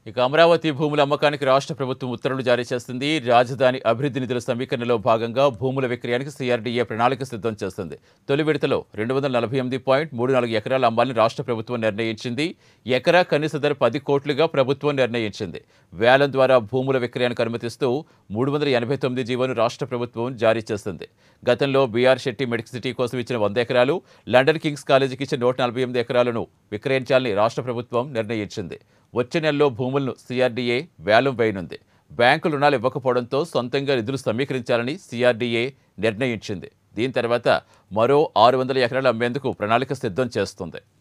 ఇక అమరావతి భూముల అమ్మకానికి రాష్ట్ర ప్రభుత్వం ఉత్తర్వులు జారీ చేస్తుంది రాజధాని అభివృద్ధి నిధుల సమీకరణలో భాగంగా భూముల విక్రయానికి సిఆర్డీఏ ప్రణాళిక సిద్ధం చేస్తుంది తొలి విడతలో రెండు వందల నలభై ఎనిమిది పాయింట్ మూడు నాలుగు ఎకరాలు అమ్మాలని రాష్ట్ర ప్రభుత్వం నిర్ణయించింది ఎకరా కనీస ధర పది కోట్లుగా ప్రభుత్వం నిర్ణయించింది వేలం ద్వారా భూముల విక్రయానికి అనుమతిస్తూ మూడు వందల ఎనభై తొమ్మిది జీవోను రాష్ట్ర ప్రభుత్వం జారీ చేస్తుంది గతంలో బీఆర్ శెట్టి మెడిక్ సిటీ కోసం ఇచ్చిన వంద ఎకరాలు లండన్ కింగ్స్ కాలేజీకి ఇచ్చిన నూట నలభై ఎనిమిది ఎకరాలను విక్రయించాలని రాష్ట్ర ప్రభుత్వం నిర్ణయించింది వచ్చే నెలలో భూములను సిఆర్డీఏ వేలం వేయనుంది బ్యాంకు రుణాలు ఇవ్వకపోవడంతో సొంతంగా నిధులు సమీకరించాలని సిఆర్డీఏ నిర్ణయించింది దీని తర్వాత మరో ఆరు వందల ఎకరాలు అమ్మేందుకు ప్రణాళిక సిద్ధం చేస్తుంది